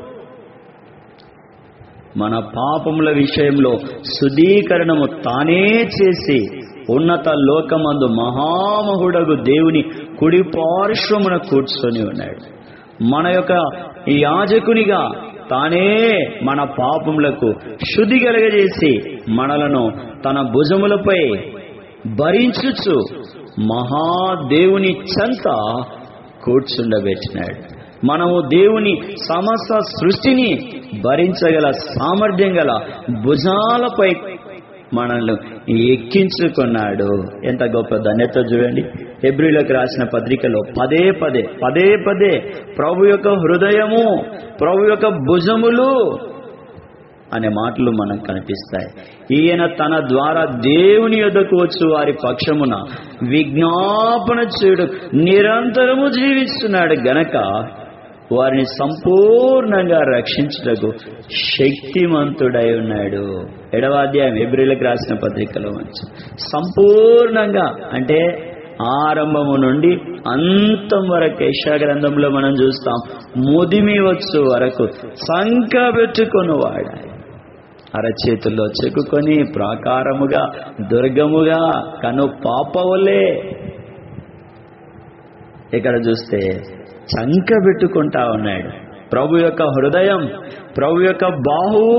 మన పాపముల విషయంలో శుద్ధీకరణము తానే చేసి ఉన్నత లోకమందు మహామహుడగు దేవుని కుడి పార్శ్వమున కూర్చొని ఉన్నాడు మన యొక్క యాజకునిగా తానే మన పాపములకు శుద్ధి కలగజేసి మనలను తన భుజములపై భరించుచు మహాదేవుని చెంత కూర్చుండబెట్టినాడు మనము దేవుని సమస్త సృష్టిని భరించగల సామర్థ్యం గల భుజాలపై మనల్ని ఎక్కించుకున్నాడు ఎంత గొప్ప ధన్యత చూడండి హెబ్రిలకు రాసిన పత్రికలో పదే పదే పదే పదే ప్రభు యొక్క హృదయము ప్రభు యొక్క భుజములు అనే మాటలు మనకు కనిపిస్తాయి ఈయన తన ద్వారా దేవుని యొద్దకు వచ్చు వారి పక్షమున విజ్ఞాపన చేయుడు నిరంతరము జీవిస్తున్నాడు గనక వారిని సంపూర్ణంగా రక్షించుటకు శక్తిమంతుడై ఉన్నాడు ఎడవ అధ్యాయం ఎబ్రిలకు రాసిన పత్రికలో మంచి సంపూర్ణంగా అంటే ఆరంభము నుండి అంతం వరకు యశా గ్రంథంలో మనం చూస్తాం ముదిమి వచ్చు వరకు సంక పెట్టుకొనివాడు అరచేతుల్లో చెక్కుకొని ప్రాకారముగా దుర్గముగా కను పాపవలే ఇక్కడ చూస్తే చంక పెట్టుకుంటా ఉన్నాడు ప్రభు యొక్క హృదయం ప్రభు యొక్క బాహువు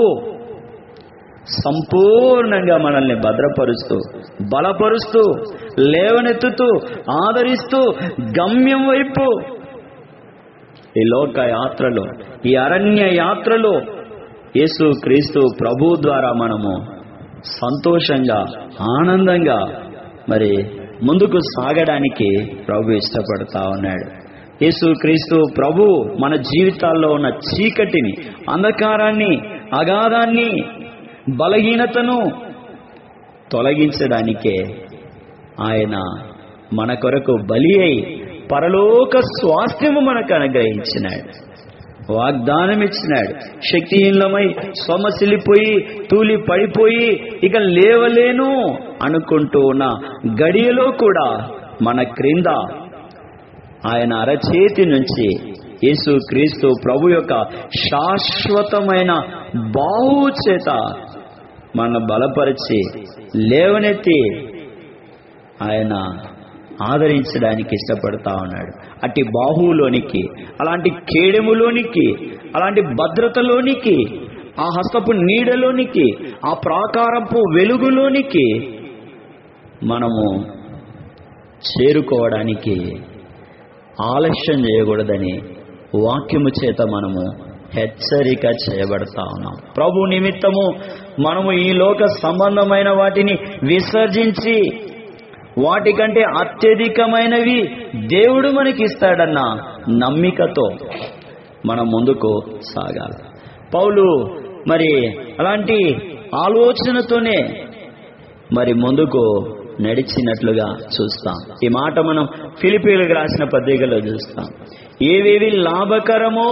సంపూర్ణంగా మనల్ని భద్రపరుస్తూ బలపరుస్తూ లేవనెత్తుతూ ఆదరిస్తూ గమ్యం వైపు ఈ లోక యాత్రలో ఈ అరణ్య యాత్రలో యేసు క్రీస్తు ప్రభు ద్వారా మనము సంతోషంగా ఆనందంగా మరి ముందుకు సాగడానికి ప్రభు ఇష్టపడతా ఉన్నాడు యేసు క్రీస్తు ప్రభు మన జీవితాల్లో ఉన్న చీకటిని అంధకారాన్ని అగాధాన్ని బలహీనతను తొలగించడానికే ఆయన మన కొరకు బలి అయి పరలోక స్వాస్థ్యము మనకు అనుగ్రహించినాడు వాగ్దానం ఇచ్చినాడు శక్తిహీనమై సొమసిల్లిపోయి తూలి పడిపోయి ఇక లేవలేను అనుకుంటూ ఉన్న గడియలో కూడా మన క్రింద ఆయన అరచేతి నుంచి యేసు క్రీస్తు ప్రభు యొక్క శాశ్వతమైన బాహు చేత మన బలపరిచి లేవనెత్తి ఆయన ఆదరించడానికి ఇష్టపడతా ఉన్నాడు అట్టి బాహువులోనికి అలాంటి కేడెములోనికి అలాంటి భద్రతలోనికి ఆ హస్తపు నీడలోనికి ఆ ప్రాకారపు వెలుగులోనికి మనము చేరుకోవడానికి ఆలస్యం చేయకూడదని వాక్యము చేత మనము హెచ్చరిక చేయబడతా ఉన్నాం ప్రభు నిమిత్తము మనము ఈ లోక సంబంధమైన వాటిని విసర్జించి వాటికంటే అత్యధికమైనవి దేవుడు మనకి ఇస్తాడన్న నమ్మికతో మనం ముందుకు సాగాలి పౌలు మరి అలాంటి ఆలోచనతోనే మరి ముందుకు నడిచినట్లుగా చూస్తాం ఈ మాట మనం ఫిలిపీలకు రాసిన పత్రికలో చూస్తాం ఏవేవి లాభకరమో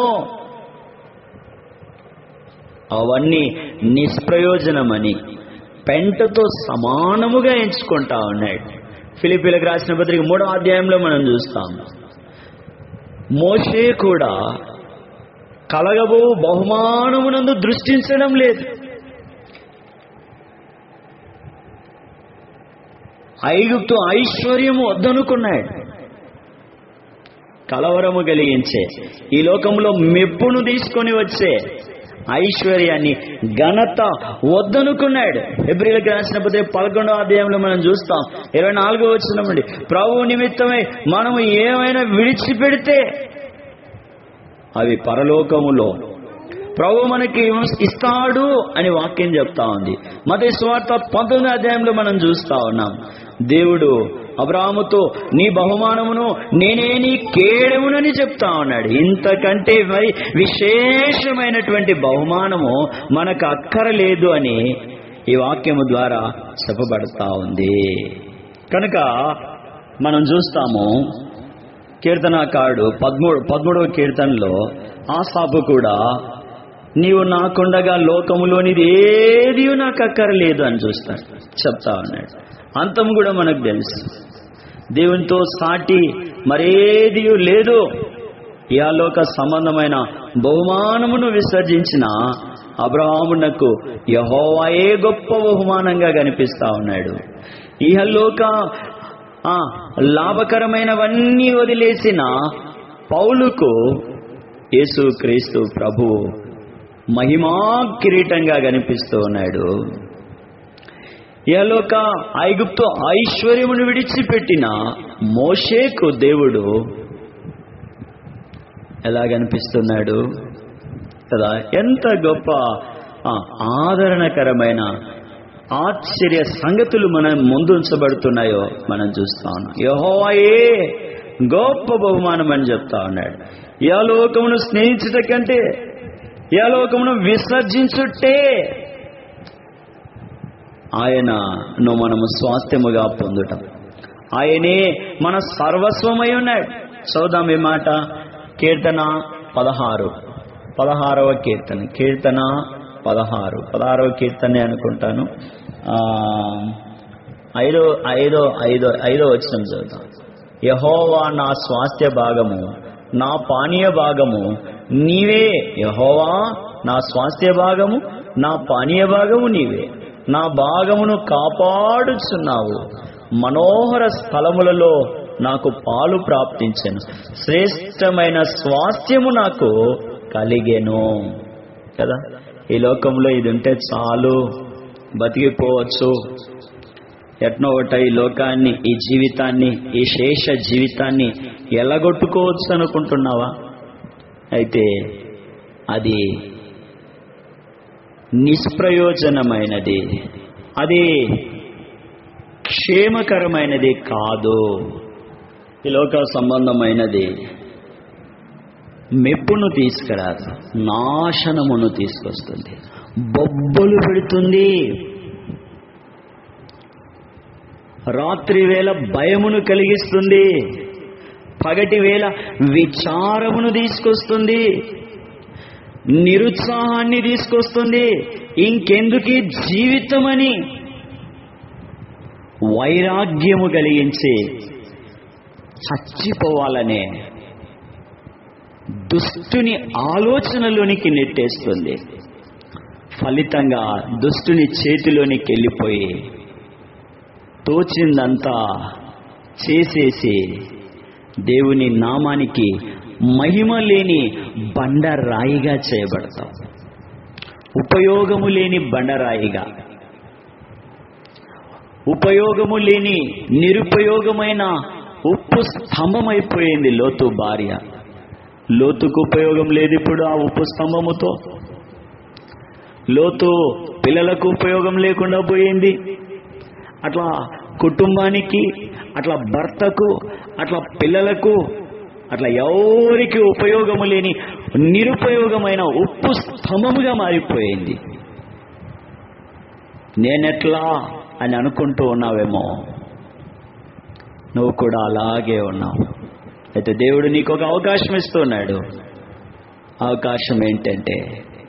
అవన్నీ నిష్ప్రయోజనమని పెంటతో సమానముగా ఎంచుకుంటా ఉన్నాడు ఫిలిపీలకు రాసిన పత్రిక మూడో అధ్యాయంలో మనం చూస్తాం మోషే కూడా కలగబో బహుమానమునందు దృష్టించడం లేదు ఐగుప్తు ఐశ్వర్యము వద్దనుకున్నాడు కలవరము కలిగించే ఈ లోకంలో మెప్పును తీసుకొని వచ్చే ఐశ్వర్యాన్ని ఘనత వద్దనుకున్నాడు ఎబ్రిలకు రాసిన పత్రిక పదకొండో అధ్యాయంలో మనం చూస్తాం ఇరవై నాలుగో వచ్చినమండి ప్రభు నిమిత్తమై మనము ఏమైనా విడిచిపెడితే అవి పరలోకములో ప్రభు మనకి ఇస్తాడు అని వాక్యం చెప్తా ఉంది మత స్వార్థ పంతొమ్మిది అధ్యాయంలో మనం చూస్తా ఉన్నాం దేవుడు అబ్రాహముతో నీ బహుమానమును నేనే నీ కేడమునని చెప్తా ఉన్నాడు ఇంతకంటే మరి విశేషమైనటువంటి బహుమానము మనకు అక్కరలేదు అని ఈ వాక్యము ద్వారా చెప్పబడతా ఉంది కనుక మనం చూస్తాము కీర్తనాకారుడు పదమూడు పదమూడవ కీర్తనలో ఆసాపు కూడా నీవు నాకుండగా లోకములోనిది ఏది నాకు అక్కరలేదు అని చూస్తాడు చెప్తా ఉన్నాడు అంతం కూడా మనకు తెలుసు దేవునితో సాటి మరేది లేదు ఇయాలోక సంబంధమైన బహుమానమును విసర్జించిన అబ్రహామునకు యహోవాయే గొప్ప బహుమానంగా కనిపిస్తా ఉన్నాడు ఇహలోక ఆ లాభకరమైనవన్నీ వదిలేసిన పౌలుకు యేసు క్రీస్తు ప్రభు మహిమా కిరీటంగా కనిపిస్తూ ఉన్నాడు యలోక ఐగుప్తు ఐశ్వర్యమును విడిచిపెట్టిన మోషేకు దేవుడు ఎలా కనిపిస్తున్నాడు కదా ఎంత గొప్ప ఆ, ఆదరణకరమైన ఆశ్చర్య సంగతులు మన ముందుంచబడుతున్నాయో మనం చూస్తా ఉన్నాం యహోవాయే గొప్ప బహుమానం అని చెప్తా ఉన్నాడు యా లోకమును స్నేహించుట కంటే యలోకమును విసర్జించుట్టే ఆయనను మనము స్వాస్థ్యముగా పొందుటం ఆయనే మన సర్వస్వమై ఉన్నాడు చదుదాం ఈ మాట కీర్తన పదహారు పదహారవ కీర్తన కీర్తన పదహారు పదహారవ కీర్తనే అనుకుంటాను ఆ, ఐదో ఐదో ఐదో ఐదో వచ్చిన చదువుతాం యహోవా నా స్వాస్థ్య భాగము నా పానీయ భాగము నీవే యహోవా నా స్వాస్థ్య భాగము నా పానీయ భాగము నీవే నా భాగమును కాపాడుచున్నావు మనోహర స్థలములలో నాకు పాలు ప్రాప్తించను శ్రేష్టమైన స్వాస్థ్యము నాకు కలిగెను కదా ఈ లోకంలో ఇది ఉంటే చాలు బతికిపోవచ్చు ఎట్నో ఒకట ఈ లోకాన్ని ఈ జీవితాన్ని ఈ శేష జీవితాన్ని ఎలగొట్టుకోవచ్చు అనుకుంటున్నావా అయితే అది నిష్ప్రయోజనమైనది అది క్షేమకరమైనది కాదు ఈ లోక సంబంధమైనది మెప్పును తీసుకురాదు నాశనమును తీసుకొస్తుంది బొబ్బలు పెడుతుంది రాత్రి వేళ భయమును కలిగిస్తుంది పగటి వేళ విచారమును తీసుకొస్తుంది నిరుత్సాహాన్ని తీసుకొస్తుంది ఇంకెందుకు జీవితమని వైరాగ్యము కలిగించి చచ్చిపోవాలనే దుష్టుని ఆలోచనలోనికి నెట్టేస్తుంది ఫలితంగా దుష్టుని చేతిలోనికి వెళ్ళిపోయి తోచిందంతా చేసేసి దేవుని నామానికి మహిమ లేని బండరాయిగా చేయబడతాం ఉపయోగము లేని బండరాయిగా ఉపయోగము లేని నిరుపయోగమైన ఉప్పు స్తంభమైపోయింది లోతు భార్య లోతుకు ఉపయోగం లేదు ఇప్పుడు ఆ ఉప్పు స్తంభముతో లోతు పిల్లలకు ఉపయోగం లేకుండా పోయింది అట్లా కుటుంబానికి అట్లా భర్తకు అట్లా పిల్లలకు అట్లా ఎవరికి ఉపయోగము లేని నిరుపయోగమైన ఉప్పు స్తంభముగా మారిపోయింది నేనెట్లా అని అనుకుంటూ ఉన్నావేమో నువ్వు కూడా అలాగే ఉన్నావు అయితే దేవుడు నీకు ఒక అవకాశం ఇస్తున్నాడు అవకాశం ఏంటంటే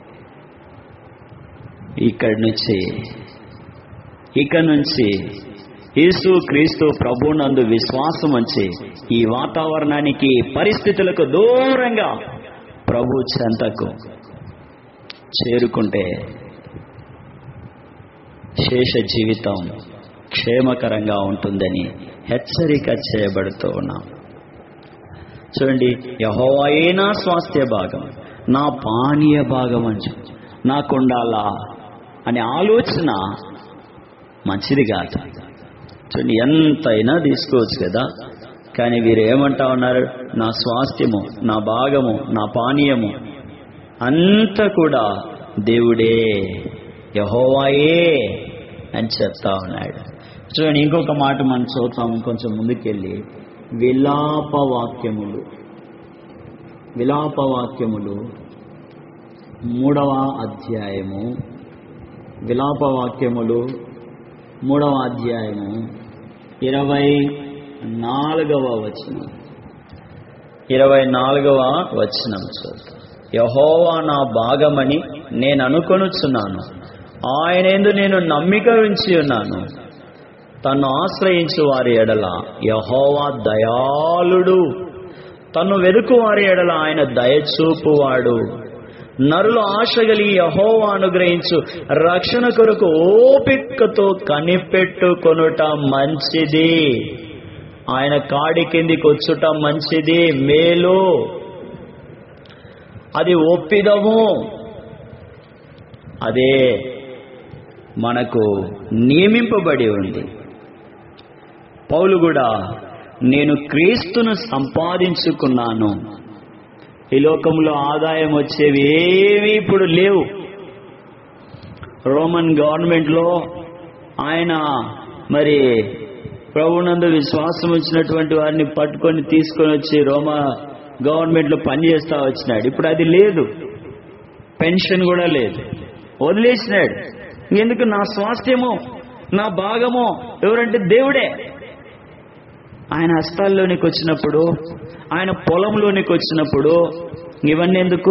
ఇక్కడి నుంచి ఇక నుంచి యేసు క్రీస్తు ప్రభునందు విశ్వాసం ఉంచి ఈ వాతావరణానికి పరిస్థితులకు దూరంగా ప్రభు చెంతకు చేరుకుంటే శేష జీవితం క్షేమకరంగా ఉంటుందని హెచ్చరిక చేయబడుతూ ఉన్నాం చూడండి యహోవాయే నా స్వాస్థ్య భాగం నా పానీయ భాగం అని నాకుండాలా అనే ఆలోచన మంచిది కాదు చూడండి ఎంతైనా తీసుకోవచ్చు కదా కానీ వీరు ఏమంటా ఉన్నారు నా స్వాస్థ్యము నా భాగము నా పానీయము అంతా కూడా దేవుడే యహోవాయే అని చెప్తా ఉన్నాడు చూడండి ఇంకొక మాట మనం చూద్దాం కొంచెం ముందుకెళ్ళి విలాప వాక్యములు విలాప వాక్యములు మూడవ అధ్యాయము విలాప వాక్యములు మూడవ అధ్యాయము ఇరవై నాలుగవ వచనం ఇరవై నాలుగవ వచనం చూద్దాం యహోవా నా భాగమని నేను అనుకొనుచున్నాను ఆయనేందు నేను నమ్మిక ఉంచి ఉన్నాను తన్ను ఆశ్రయించు వారి ఎడల యహోవా దయాళుడు తన్ను వెదుకు వారి ఎడల ఆయన దయచూపువాడు నరులు ఆశ కలిగి యహోవా అనుగ్రహించు రక్షణ కొరకు ఓపికతో కనిపెట్టుకొనుట మంచిది ఆయన కాడి కిందికి వచ్చుట మంచిది మేలు అది ఒప్పిదము అదే మనకు నియమింపబడి ఉంది పౌలు కూడా నేను క్రీస్తును సంపాదించుకున్నాను ఈ లోకంలో ఆదాయం వచ్చేవి ఏవి ఇప్పుడు లేవు రోమన్ గవర్నమెంట్లో ఆయన మరి ప్రభునందు విశ్వాసం వచ్చినటువంటి వారిని పట్టుకొని తీసుకొని వచ్చి రోమా గవర్నమెంట్లో పనిచేస్తా వచ్చినాడు ఇప్పుడు అది లేదు పెన్షన్ కూడా లేదు వదిలేసినాడు ఎందుకు నా స్వాస్థ్యము నా భాగము ఎవరంటే దేవుడే ఆయన హస్తాల్లోనికి వచ్చినప్పుడు ఆయన పొలంలోనికి వచ్చినప్పుడు ఇవన్నీ ఎందుకు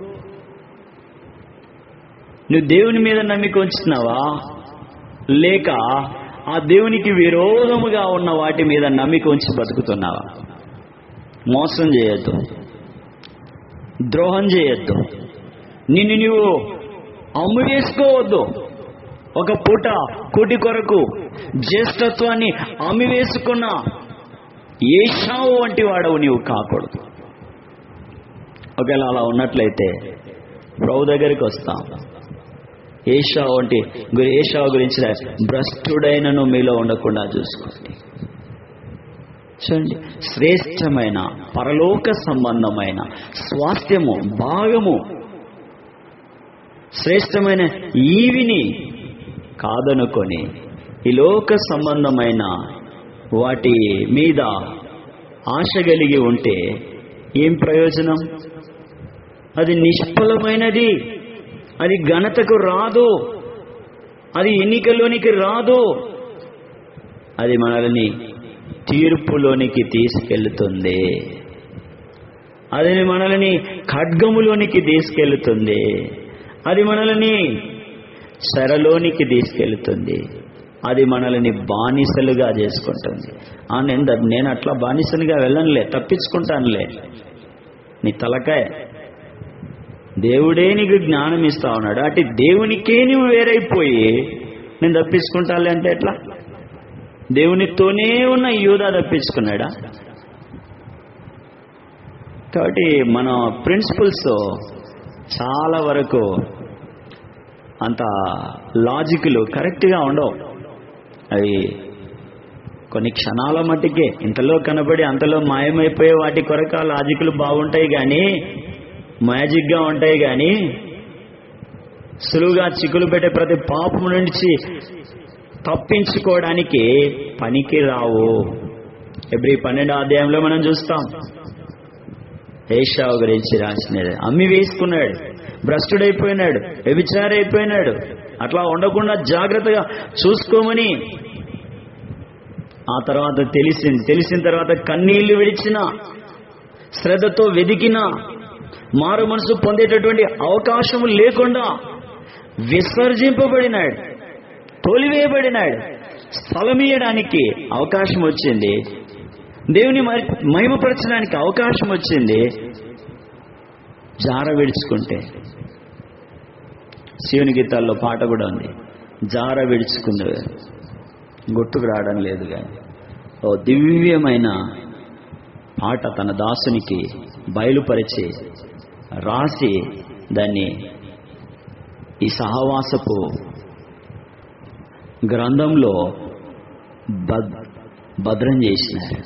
నువ్వు దేవుని మీద నమ్మిక ఉంచుతున్నావా లేక ఆ దేవునికి విరోధముగా ఉన్న వాటి మీద నమ్మిక ఉంచి బతుకుతున్నావా మోసం చేయొద్దు ద్రోహం చేయొద్దు నిన్ను నువ్వు అమ్ము వేసుకోవద్దు ఒక పూట కూటి కొరకు జ్యేష్ఠత్వాన్ని అమ్మి వేసుకున్న ఏషావు వంటి వాడవు నీవు కాకూడదు ఒకవేళ అలా ఉన్నట్లయితే ప్రభు దగ్గరికి వస్తాం ఏషా వంటి ఏషా గురించి భ్రష్టుడైనను మీలో ఉండకుండా చూసుకోండి చూడండి శ్రేష్టమైన పరలోక సంబంధమైన స్వాస్థ్యము భాగము శ్రేష్టమైన ఈవిని కాదనుకొని ఈ లోక సంబంధమైన వాటి మీద ఆశ కలిగి ఉంటే ఏం ప్రయోజనం అది నిష్ఫలమైనది అది ఘనతకు రాదు అది ఎన్నికలోనికి రాదు అది మనల్ని తీర్పులోనికి తీసుకెళ్తుంది అది మనల్ని ఖడ్గములోనికి తీసుకెళ్తుంది అది మనల్ని చెరలోనికి తీసుకెళ్తుంది అది మనల్ని బానిసలుగా చేసుకుంటుంది ఆ నేను ద- నేను అట్లా బానిసలుగా వెళ్ళనులే తప్పించుకుంటానులే నీ తలకాయ దేవుడే నీకు జ్ఞానం ఇస్తా ఉన్నాడు అటు దేవునికే నువ్వు వేరైపోయి నేను తప్పించుకుంటానులే అంటే ఎట్లా దేవునితోనే ఉన్న యూదా తప్పించుకున్నాడా కాబట్టి మన ప్రిన్సిపల్స్ చాలా వరకు అంత లాజిక్లు కరెక్ట్గా ఉండవు అవి కొన్ని క్షణాల మట్టికే ఇంతలో కనబడి అంతలో మాయమైపోయే వాటి కొరకు ఆ లాజిక్లు బాగుంటాయి కానీ మ్యాజిక్గా ఉంటాయి కానీ సులువుగా చిక్కులు పెట్టే ప్రతి పాపం నుంచి తప్పించుకోవడానికి పనికి రావు ఎవ్రీ పన్నెండో అధ్యాయంలో మనం చూస్తాం ఏషావు గురించి రాసినది అమ్మి వేసుకున్నాడు భ్రష్టుడైపోయినాడు వ్యభిచారైపోయినాడు అట్లా ఉండకుండా జాగ్రత్తగా చూసుకోమని ఆ తర్వాత తెలిసింది తెలిసిన తర్వాత కన్నీళ్లు విడిచిన శ్రద్ధతో వెదికిన మారు మనసు పొందేటటువంటి అవకాశం లేకుండా విసర్జింపబడినాడు తోలివేయబడినాడు స్థలమీయడానికి అవకాశం వచ్చింది దేవుని మరి- మహిమపరచడానికి అవకాశం వచ్చింది జార విడుచుకుంటే శివుని గీతాల్లో పాట కూడా ఉంది జార విడుచుకుంది గుర్తుకు రావడం లేదు కానీ ఓ దివ్యమైన పాట తన దాసునికి బయలుపరిచి రాసి దాన్ని ఈ సహవాసపు గ్రంథంలో భద్ భద్రం చేసినారు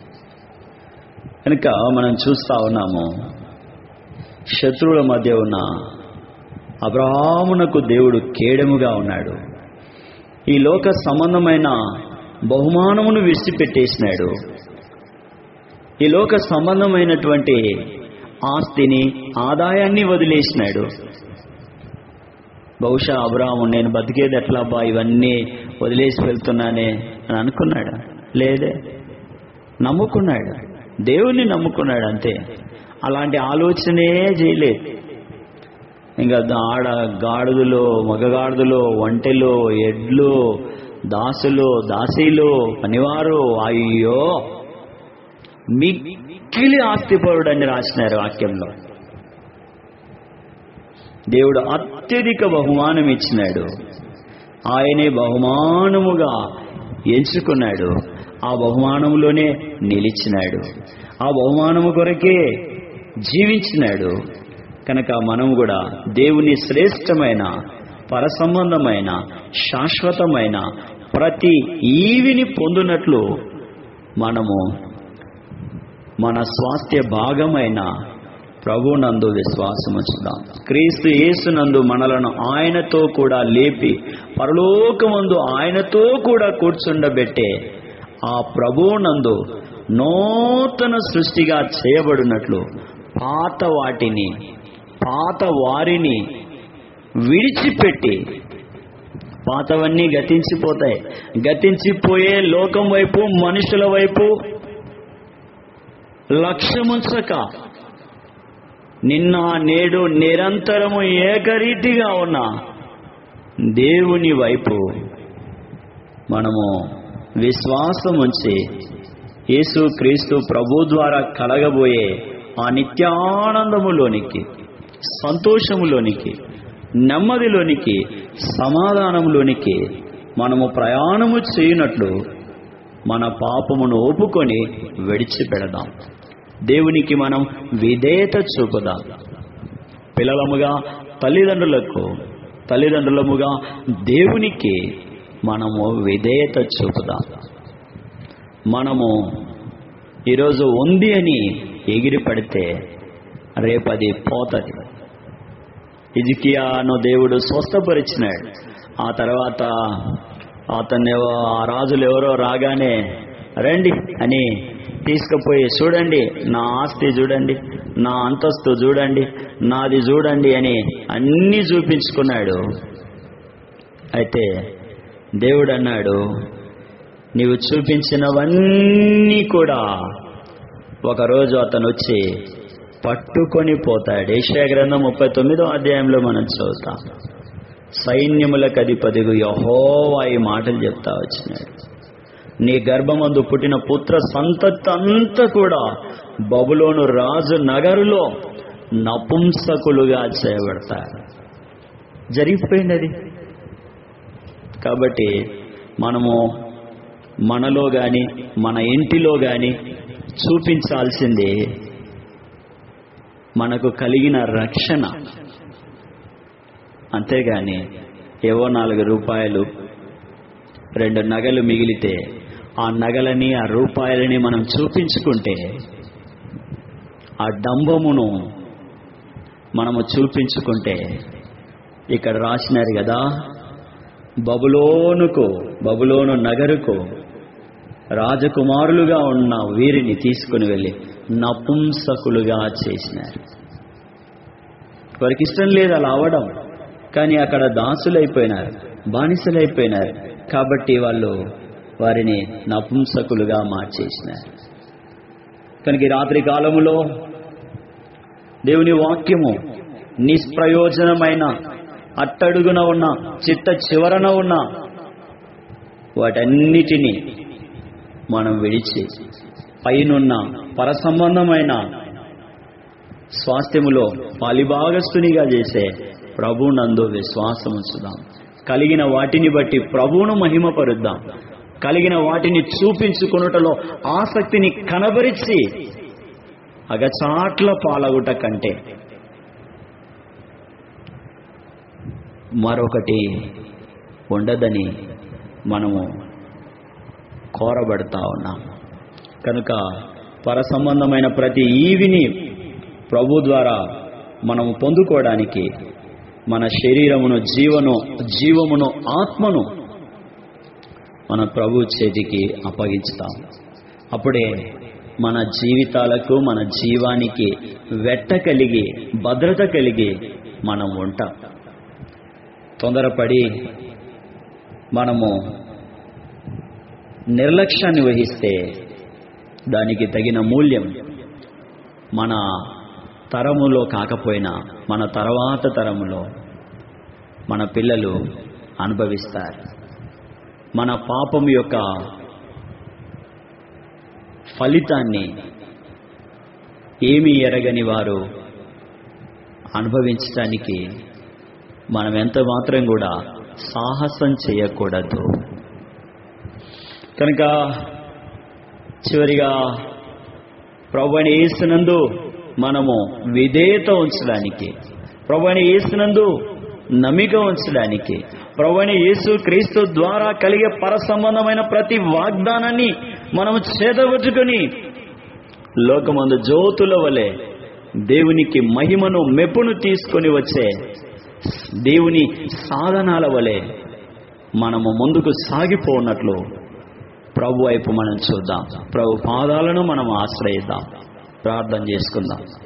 కనుక మనం చూస్తా ఉన్నాము శత్రువుల మధ్య ఉన్న అబ్రహామునకు దేవుడు కేడముగా ఉన్నాడు ఈ లోక సంబంధమైన బహుమానమును విడిచిపెట్టేసినాడు ఈ లోక సంబంధమైనటువంటి ఆస్తిని ఆదాయాన్ని వదిలేసినాడు బహుశా అబ్రాహము నేను బతికేది ఎట్లా బా ఇవన్నీ వదిలేసి వెళ్తున్నానే అని అనుకున్నాడు లేదే నమ్ముకున్నాడు దేవుణ్ణి నమ్ముకున్నాడు అంతే అలాంటి ఆలోచనే చేయలేదు ఇంకా ఆడ గాడుదులు మగగాడుదులు ఒంటెలు ఎడ్లు దాసులు దాసీలు పనివారు అయ్యో మిక్కిలి ఆస్తిపరుడు అని రాసినారు వాక్యంలో దేవుడు అత్యధిక బహుమానం ఇచ్చినాడు ఆయనే బహుమానముగా ఎంచుకున్నాడు ఆ బహుమానములోనే నిలిచినాడు ఆ బహుమానము కొరకే జీవించినాడు కనుక మనం కూడా దేవుని శ్రేష్టమైన పరసంబంధమైన శాశ్వతమైన ప్రతి ఈవిని పొందునట్లు మనము మన స్వాస్థ్య భాగమైన ప్రభునందు విశ్వాసం ఉంచుదాం క్రీస్తు యేసునందు మనలను ఆయనతో కూడా లేపి పరలోకమందు ఆయనతో కూడా కూర్చుండబెట్టే ఆ ప్రభువునందు నూతన సృష్టిగా చేయబడినట్లు పాత వాటిని పాత వారిని విడిచిపెట్టి పాతవన్నీ గతించిపోతాయి గతించిపోయే లోకం వైపు మనుషుల వైపు లక్ష్యముంచక నిన్న నేడు నిరంతరము ఏకరీతిగా ఉన్న దేవుని వైపు మనము విశ్వాసం ఉంచి యేసు క్రీస్తు ప్రభు ద్వారా కలగబోయే ఆ నిత్యానందములోనికి సంతోషములోనికి నెమ్మదిలోనికి సమాధానములోనికి మనము ప్రయాణము చేయనట్లు మన పాపమును ఒప్పుకొని విడిచిపెడదాం దేవునికి మనం విధేయత చూపుదాం పిల్లలముగా తల్లిదండ్రులకు తల్లిదండ్రులముగా దేవునికి మనము విధేయత చూపుదాం మనము ఈరోజు ఉంది అని ఎగిరి పడితే రేపది పోతుంది ఇజికియాను దేవుడు స్వస్థపరిచినాడు ఆ తర్వాత అతన్ని ఆ రాజులు ఎవరో రాగానే రండి అని తీసుకుపోయి చూడండి నా ఆస్తి చూడండి నా అంతస్తు చూడండి నాది చూడండి అని అన్నీ చూపించుకున్నాడు అయితే దేవుడు అన్నాడు నీవు చూపించినవన్నీ కూడా ఒకరోజు అతను వచ్చి పట్టుకొని పోతాడు ఏషియా గ్రంథం ముప్పై తొమ్మిదో అధ్యాయంలో మనం చదువుతాం సైన్యములకు అధిపతిగు యహోవా ఈ మాటలు చెప్తా వచ్చినాడు నీ గర్భమందు పుట్టిన పుత్ర సంతతి అంతా కూడా బబులోను రాజు నగరులో నపుంసకులుగా చేయబడతారు జరిగిపోయింది అది కాబట్టి మనము మనలో గాని మన ఇంటిలో గాని చూపించాల్సింది మనకు కలిగిన రక్షణ అంతేగాని ఏవో నాలుగు రూపాయలు రెండు నగలు మిగిలితే ఆ నగలని ఆ రూపాయలని మనం చూపించుకుంటే ఆ డంబమును మనము చూపించుకుంటే ఇక్కడ రాసినారు కదా బబులోనుకు బబులోను నగరుకు రాజకుమారులుగా ఉన్న వీరిని తీసుకుని వెళ్ళి నపుంసకులుగా చేసినారు వారికి ఇష్టం లేదు అలా అవడం కానీ అక్కడ దాసులైపోయినారు బానిసలైపోయినారు కాబట్టి వాళ్ళు వారిని నపుంసకులుగా మార్చేసినారు కనుక ఈ రాత్రి కాలములో దేవుని వాక్యము నిష్ప్రయోజనమైన అట్టడుగున ఉన్న చిట్ట చివరన ఉన్న వాటన్నిటినీ మనం విడిచి పైనున్న పరసంబంధమైన స్వాస్థ్యములో పాలిభాగస్తునిగా చేసే ప్రభునందు విశ్వాసం ఉంచుదాం కలిగిన వాటిని బట్టి ప్రభువును మహిమపరుద్దాం కలిగిన వాటిని చూపించుకున్నటలో ఆసక్తిని కనబరిచి అగచాట్ల పాలగుట కంటే మరొకటి ఉండదని మనము కోరబడతా ఉన్నాం కనుక పర సంబంధమైన ప్రతి ఈవిని ప్రభు ద్వారా మనము పొందుకోవడానికి మన శరీరమును జీవను జీవమును ఆత్మను మన ప్రభు చేతికి అప్పగించుతాం అప్పుడే మన జీవితాలకు మన జీవానికి వెట్ట కలిగి భద్రత కలిగి మనం ఉంటాం తొందరపడి మనము నిర్లక్ష్యాన్ని వహిస్తే దానికి తగిన మూల్యం మన తరములో కాకపోయినా మన తర్వాత తరములో మన పిల్లలు అనుభవిస్తారు మన పాపం యొక్క ఫలితాన్ని ఏమీ ఎరగని వారు అనుభవించటానికి మనం ఎంత మాత్రం కూడా సాహసం చేయకూడదు కనుక చివరిగా ప్రభుని వేసినందు మనము విధేయత ఉంచడానికి ప్రభుని వేసినందు నమ్మిక ఉంచడానికి ప్రభుని యేసు క్రీస్తు ద్వారా కలిగే పరసంబంధమైన ప్రతి వాగ్దానాన్ని మనము చేతబట్టుకొని లోకమందు జ్యోతుల వలె దేవునికి మహిమను మెప్పును తీసుకొని వచ్చే దేవుని సాధనాల వలె మనము ముందుకు సాగిపోనట్లు ప్రభు వైపు మనం చూద్దాం ప్రభు పాదాలను మనం ఆశ్రయిద్దాం ప్రార్థన చేసుకుందాం